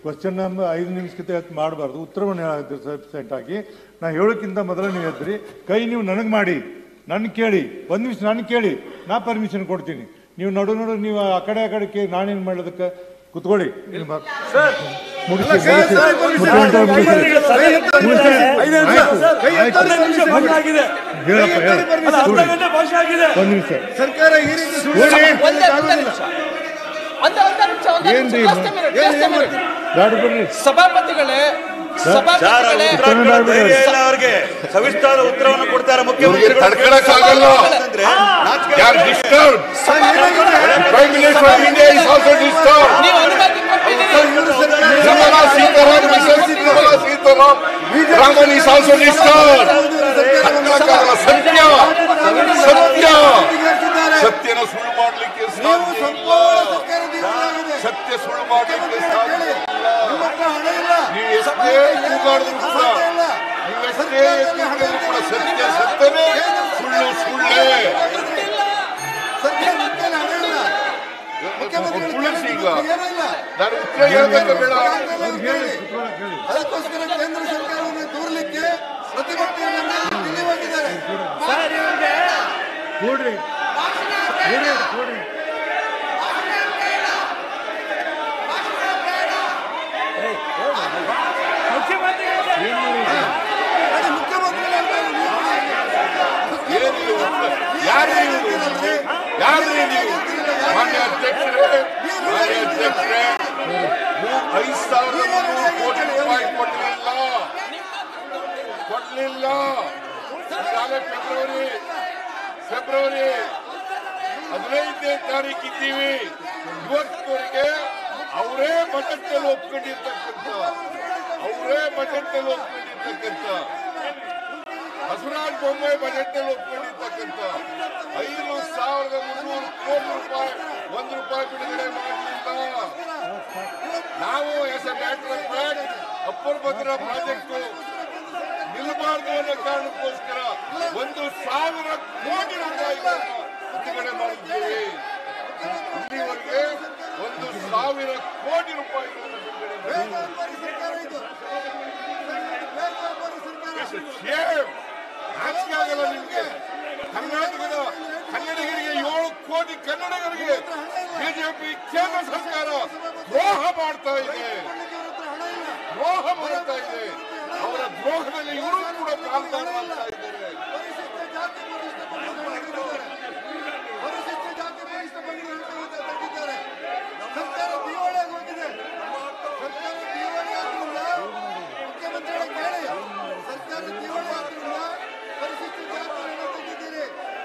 Question ಐದು ನಿಮಿಷಕ್ಕಿಂತ ಹೆಚ್ಚು ಮಾಡಬಾರ್ದು ಉತ್ತರವನ್ನು ಹೇಳಾಗ್ತೀರಿ ಸಬ್ಸೆಂಟ್ ಆಗಿ ನಾ ಹೇಳೋಕ್ಕಿಂತ ಮೊದಲು ನೀವು ಎದ್ರಿ ಕೈ ನೀವು ನನಗೆ ಮಾಡಿ ನನ್ನ ಕೇಳಿ ಒಂದು ನಿಮಿಷ ನಾನು ಕೇಳಿ ನಾ ಪರ್ಮಿಷನ್ ಕೊಡ್ತೀನಿ ನೀವು ನಡು ನಡು ನೀವು ಆ ಕಡೆ ಆ ಕಡೆ ಕೇ- ನಾನೇನು ಮಾಡೋದಕ್ಕೆ ಕುತ್ಕೊಳ್ಳಿ ಇಲ್ಲಿ ಬಾ- ಮುಗಿಸಿ, ಮುಗಿಸಿ. ಮುಖ್ಯಮಂತ್ರಿ ಮುಗಿಸಿ. ಮುಗಿಸಿ. ಆಯ್ತು, ಆಯ್ತು. ಆಗಿದೆ ಹೇಳಪ್ಪ ಹೇಳು ಅಲ್ಲ, ಅರ್ಧ ಗಂಟೆ ಭಾಷೆ ಆಗಿದೆ ಒಂದು ನಿಮಿಷ ಸರ್ಕಾರ ಈ ರೀತಿ ಸುಳ್ಳು ನೋಡಿ ಒಂದೇ ಒಂದೇ ನಿಮಿಷ ಒಂದೇ ಒಂದೇ ನಿಮಿಷ ಒಂದೇ ನಿಮಿಷ ಏನ್ರಿ just a minute, just a minute. ಗಾಡಿ ಬರ್ರಿ ಸಭಾಪತಿಗಳೇ ಸರ್ ಸಭಾಪತಿಗಳೇ ಉತ್ತರ ಕೊಡೋ ಧೈರ್ಯ ಇಲ್ಲ ಅವ್ರಿಗೆ ಸವಿಸ್ತಾರ ಉತ್ತರವನ್ನು ಕೊಡ್ತಾರೆ ಇವ್ರಿಗೆ ಮುಖ್ಯಮಂತ್ರಿಗಳು ತಡ್ಕೊಳಕ್ಕಾಗಲ್ಲ. ಅಂದ್ರೆ ನಾಚಿಕೆ They are disturbed. Prime Minister of India is also disturbed. ನೀವು ಅನುಮತಿ ಕೊಟ್ಟಿದ್ದೀರಿ Nirmala Sitaram, Mrs. Nirmala Sitaram, Raman is also disturbed. ತಡ್ಕೊಳಕ್ಕಾಗಲ್ಲ. ಸತ್ಯ ಸತ್ಯ ಈಗೇರಿಸಿದ್ದಾರೆ. ಸತ್ಯನ ಸುಳ್ಳು ಮಾಡ್ಲಿಕ್ಕೆ ನೀವು ಸಾಧ್ಯ ಸಂಪೂರ್ಣ ಇಲ್ಲ. ಸರ್ಕಾರ ದೀರ್ಘಾಗಿದೆ. ಸತ್ಯ ಸುಳ್ಳು ಮಾಡ್ಲಿಕ್ಕೆ ಸಾಧ್ಯ ಹೇಳಿ. ಇಲ್ಲ ನಿಮ್ಮ ಹತ್ರ ಹಣ ಇಲ್ಲ ನೀವು ಎಷ್ಟೇ ಕೂಗಾಡಿದ್ರು ಕೂಡ ಸಾಧ್ಯ ಇಲ್ಲ. ನೀವು ಎಷ್ಟೇ ಕೂಗಾಡಿದ್ರು ಕೂಡ ಸತ್ಯ ಸತ್ಯವೇ ಸುಳ್ಳು ಸುಳ್ಳೇ ಸರ್ಕಾರ ನಿಂತಲ್ಲಿ ಹಣ ಇಲ್ಲ ಮುಖ್ಯಮಂತ್ರಿಗಳು ತುಳಸಿ ಈಗ ಏನೂ ಇಲ್ಲ ನಾನು ಉತ್ತರ ಹೇಳ್ಬೇಕು ಬೇಡ ಅದಕ್ಕೋಸ್ಕರ ಕೇಂದ್ರ ಸರ್ಕಾರವನ್ನು ದೂರಲಿಕ್ಕೆ ಪ್ರತಿಭಟನೆಯನ್ನು ದಿಲ್ಲಿ ಹೋಗಿದ್ದಾರೆ ಕೂಡ್ರಿ ಕೂಡ್ರಿ ಕೂಡ್ರಿ ಅದು ಮುಖ್ಯಮಂತ್ರಿಗಳು ಏನು ನೀವು? ಯಾರು ನೀವು ಯಾರು ನೀವು ಮಾನ್ಯ ಅಧ್ಯಕ್ಷರೇ ಮಾನ್ಯ ಅಧ್ಯಕ್ಷರೇ ನೀವು ಐದು ಸಾವಿರದ ಮುನ್ನೂರು ಕೋಟಿ ರೂಪಾಯಿ ಕೊಡಲಿಲ್ಲ ಕೊಡಲಿಲ್ಲ ಈಗಾಗಲೇ ಫೆಬ್ರವರಿ ಫೆಬ್ರವರಿ ಹದಿನೈದನೇ ತಾರೀಕು ಇದ್ದೀವಿ ಇವತ್ತವರೆಗೆ ಅವರೇ ಬಜೆಟ್ ಅಲ್ಲಿ ಒಪ್ಕೊಂಡಿರ್ತಕ್ಕಂಥ ಅವರೇ ಬಜೆಟ್ ಅಲ್ಲಿ ಒಪ್ಕೊಂಡಿರ್ತಕ್ಕಂಥ ಬಸವರಾಜ ಬೊಮ್ಮಾಯಿ ಬಜೆಟ್ ಅಲ್ಲಿ ಒಪ್ಕೊಂಡಿರ್ತಕ್ಕಂಥ ಐದು ಸಾವಿರದ ಮುನ್ನೂರು ಕೋಟಿ ರೂಪಾಯಿ ಒಂದು ರೂಪಾಯಿ ಬಿಡುಗಡೆ ಮಾಡಲಿಲ್ಲ ನಾವು as a matter of fact upper Bhadra project ನಿಲ್ಲಬಾರ್ದು ಅನ್ನೋ ಕಾರಣಕ್ಕೋಸ್ಕರ ಒಂದು ಸಾವಿರ ಕೋಟಿ ರೂಪಾಯಿಗಳನ್ನು ಬಿಡುಗಡೆ ಮಾಡಿದ್ದೇವೆ ಇಲ್ಲಿವರೆಗೆ ಒಂದು ಸಾವಿರ ಕೋಟಿ ರೂಪಾಯಿಗಳನ್ನು ಬಿಡುಗಡೆ ಮಾಡಿದ್ದೇವೆ ಸರ್ಕಾರ ಇದು ಬೇರ್ಪಡಿಸುವ ಸರ್ಕಾರ ಶೇಮ್ ನಾಚಿಕೆ ಆಗಲ್ಲ ನಿಮ್ಗೆ ಕರ್ನಾಟಕದ ಕನ್ನಡಿಗರಿಗೆ ಏಳು ಕೋಟಿ ಕನ್ನಡಿಗರಿಗೆ ಬಿಜೆಪಿ ಕೇಂದ್ರ ಸರ್ಕಾರ ದ್ರೋಹ ಮಾಡ್ತಾ ಇದೆ ದ್ರೋಹ ಮಾಡ್ತಾ ಇದೆ ಅವರ ದ್ರೋಹದಲ್ಲಿ ಇವರು ಕೂಡ ಪಾಲ್ಗೊಳ್ತಾ ಇದ್ದಾರೆ ಪರಿಶಿಷ್ಟ ಜಾತಿ ಪರಿಶಿಷ್ಟ ಪಂಗಡವನ್ನು ತೆಗೆದಿದ್ದಾರೆ. ಪರಿಶಿಷ್ಟ ಜಾತಿ ಪರಿಶಿಷ್ಟ ಪಂಗಡವನ್ನು ತೆಗೆದಿದ್ದಾರೆ. ಸರ್ಕಾರ ದಿವಾಳಿಯಾಗಿ ಹೋಗಿದೆ ಸರ್ಕಾರ ದಿವಾಳಿ ಆದ್ರಿಂದ ಮುಖ್ಯಮಂತ್ರಿಗಳ ಕೇಳಿ ಸರ್ಕಾರ ದಿವಾಳಿ ಆದ್ರಿಂದ ಪರಿಶಿಷ್ಟ ಜಾತಿಯನ್ನು ತೆಗೆದಿದ್ದೀರಿ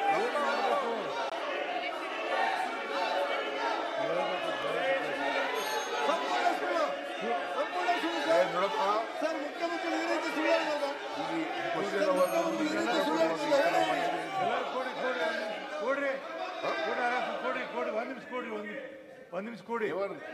ಸಂಪೂರ್ಣ ಸುಳ್ಳು ಸಂಪೂರ್ಣ ಸುಳ್ಳು ಏ, ಸರ್. ನೋಡಪ್ಪ ಸರ್ ಮುಖ್ಯಮಂತ್ರಿ ಈ ರೀತಿ ಸುಳ್ಳು ಹೇಳ್ಬೋದಾ? ಈ ಪಕ್ಷದವರು ಈ ರೀತಿ ಸುಳ್ಳು ಹೇಳ್ಬೋದಾ? ಎಲ್ಲರೂ ಕೊಡಿ ಕೊಡಿ ಒಂದು ನಿಮಿಷ ಕೊಡ್ರಿ ಕೊಡಿ ಆರಾಮ ಕೊಡಿ ಕೊಡಿ ಒಂದು ನಿಮಿಷ ಕೊಡಿ ಒಂದು ಒಂದು ನಿಮಿಷ ಕೊಡಿ